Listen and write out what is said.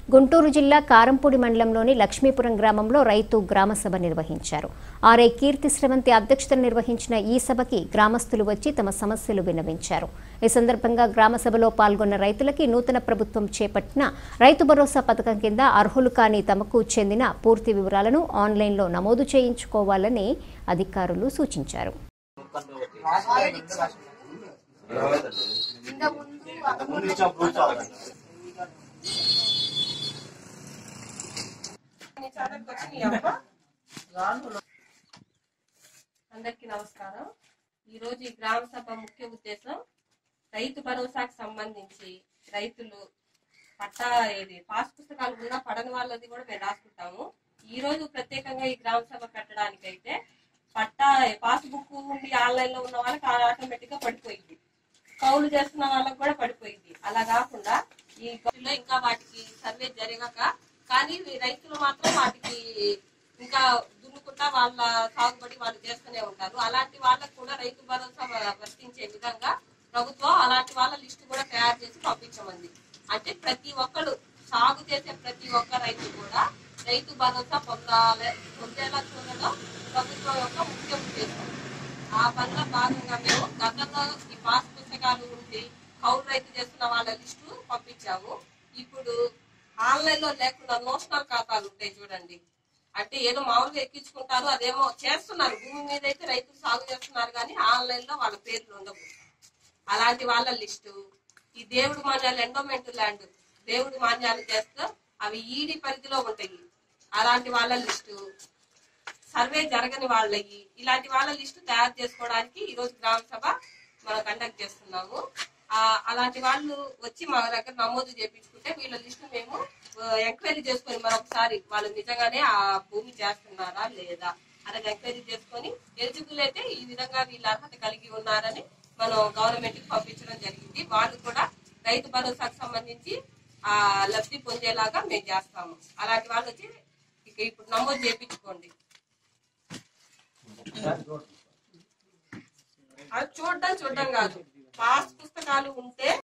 గుంటూరు జిల్లా కారంపూడి మండలంలోని లక్ష్మీపురం గ్రామంలో రైతు గ్రామ సభ నిర్వహించారు ఆర్ఐ కీర్తి శ్రవంతి అధ్యక్షతన నిర్వహించిన ఈ సభకి గ్రామస్తులు వచ్చి తమ సమస్యలు విన్నవించారు ఈ సందర్భంగా గ్రామ సభలో పాల్గొన్న రైతులకి నూతన ప్రభుత్వం చేపట్టిన రైతు భరోసా పథకం కింద అర్హులు కాని తమకు చెందిన పూర్తి వివరాలను ఆన్లైన్లో నమోదు చేయించుకోవాలని అధికారులు సూచించారు అందరికీ నమస్కారం ఈ రోజు ఈ గ్రామ సభ ముఖ్య ఉద్దేశం రైతు భరోసాకు సంబంధించి రైతులు పట్టా ఏది పాస్ పుస్తకాలు ఉన్నా పడని వాళ్ళది కూడా మేము రాసుకుంటాము ఈ రోజు ప్రత్యేకంగా ఈ గ్రామ సభ పెట్టడానికి అయితే పట్టా పాస్ బుక్ ఉండి ఆన్లైన్ లో ఉన్న వాళ్ళకి ఆటోమేటిక్ గా పడిపోయింది కౌలు చేస్తున్న వాళ్ళకి కూడా పడిపోయింది అలా కాకుండా ఈ గౌలులో ఇంకా వాటికి సర్వే జరగక కానీ ఈ రైతులు మాత్రం వాటికి ఇంకా దున్నుకుంటా వాళ్ళ సాగుబడి వాళ్ళు చేస్తూనే ఉంటారు అలాంటి వాళ్ళకు కూడా రైతు భరోసా వర్తించే విధంగా ప్రభుత్వం అలాంటి వాళ్ళ లిస్టు కూడా తయారు చేసి పంపించమంది అంటే ప్రతి ఒక్కరు సాగు చేసే ప్రతి ఒక్క రైతు కూడా రైతు భరోసా పొందాలి పొందేలా చూడడం ప్రభుత్వం యొక్క ముఖ్య ఉద్దేశం ఆ పనిలో భాగంగా మేము గతంలో ఈ పాస్ పుస్తకాలు ఉండి కౌలు రైతు చేస్తున్న వాళ్ళ లిస్టు పంపించాము ఇప్పుడు ఆన్లైన్ లో లేకుండా నోషనల్ ఖాతాలు ఉంటాయి చూడండి అంటే ఏదో మామూలుగా ఎక్కించుకుంటారు అదేమో చేస్తున్నారు భూమి మీద అయితే రైతులు సాగు చేస్తున్నారు కానీ ఆన్లైన్ లో వాళ్ళ పేర్లు ఉండవు అలాంటి వాళ్ళ లిస్టు ఈ దేవుడు మాన్యాలు ఎండోమెంట్ ల్యాండ్ దేవుడు మాన్యాలు చేస్తే అవి ఈడి పరిధిలో ఉంటాయి అలాంటి వాళ్ళ లిస్టు సర్వే జరగని వాళ్ళకి ఇలాంటి వాళ్ళ లిస్టు తయారు చేసుకోవడానికి ఈ రోజు గ్రామ సభ మనం కండక్ట్ చేస్తున్నాము ఆ అలాంటి వాళ్ళు వచ్చి మా దగ్గర నమోదు చేపించుకుంటే వీళ్ళ లిస్టు మేము ఎంక్వైరీ చేసుకొని మరొకసారి వాళ్ళు నిజంగానే ఆ భూమి చేస్తున్నారా లేదా అనేది ఎంక్వైరీ చేసుకొని ఎలిజిబుల్ అయితే ఈ విధంగా వీళ్ళ అర్హత కలిగి ఉన్నారని మనం గవర్నమెంట్ కి పంపించడం జరిగింది వాళ్ళు కూడా రైతు భరోసాకు సంబంధించి ఆ లబ్ధి పొందేలాగా మేము చేస్తాము అలాంటి వాళ్ళు వచ్చి ఇక ఇప్పుడు నమోదు చేపించుకోండి అది చూడడం చూడడం కాదు పాస్ పుస్తకాలు ఉంటే